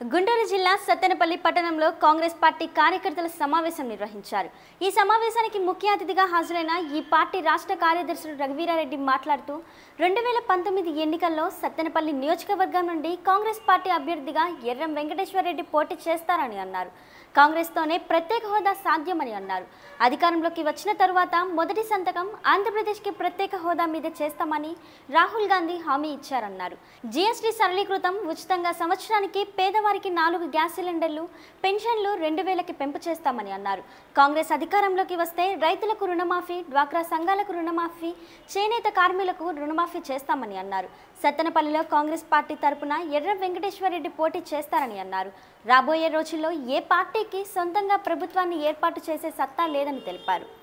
గుంటూరు జిల్లా సత్తెనపల్లి పట్టణంలో కాంగ్రెస్ పార్టీ కార్యకర్తల సమావేశం నిర్వహించారు ఈ సమావేశానికి ముఖ్య అతిథిగా హాజరైన ఈ పార్టీ రాష్ట్ర కార్యదర్శి రఘువీరారెడ్డి మాట్లాడుతూ రెండు వేల పంతొమ్మిది ఎన్నికల్లో సత్తెనపల్లి నియోజకవర్గం నుండి కాంగ్రెస్ పార్టీ అభ్యర్థిగా ఎర్రం వెంకటేశ్వరరెడ్డి పోటీ చేస్తారని అన్నారు కాంగ్రెస్తోనే ప్రత్యేక హోదా సాధ్యమని అన్నారు అధికారంలోకి వచ్చిన తరువాత మొదటి సంతకం ఆంధ్రప్రదేశ్కి ప్రత్యేక హోదా మీద చేస్తామని రాహుల్ గాంధీ హామీ ఇచ్చారన్నారు జీఎస్టీ సరళీకృతం ఉచితంగా సంవత్సరానికి పేదవారికి నాలుగు గ్యాస్ సిలిండర్లు పెన్షన్లు రెండు వేలకి పెంపు చేస్తామని అన్నారు కాంగ్రెస్ అధికారంలోకి వస్తే రైతులకు రుణమాఫీ డ్వాక్రా సంఘాలకు రుణమాఫీ చేనేత కార్మికులకు రుణమాఫీ చేస్తామని అన్నారు సత్తెనపల్లిలో కాంగ్రెస్ పార్టీ తరపున ఎర్ర వెంకటేశ్వరరెడ్డి పోటీ చేస్తారని అన్నారు రాబోయే రోజుల్లో ఏ పార్టీకి సొంతంగా ప్రభుత్వాన్ని ఏర్పాటు చేసే సత్తా లేదని తెలిపారు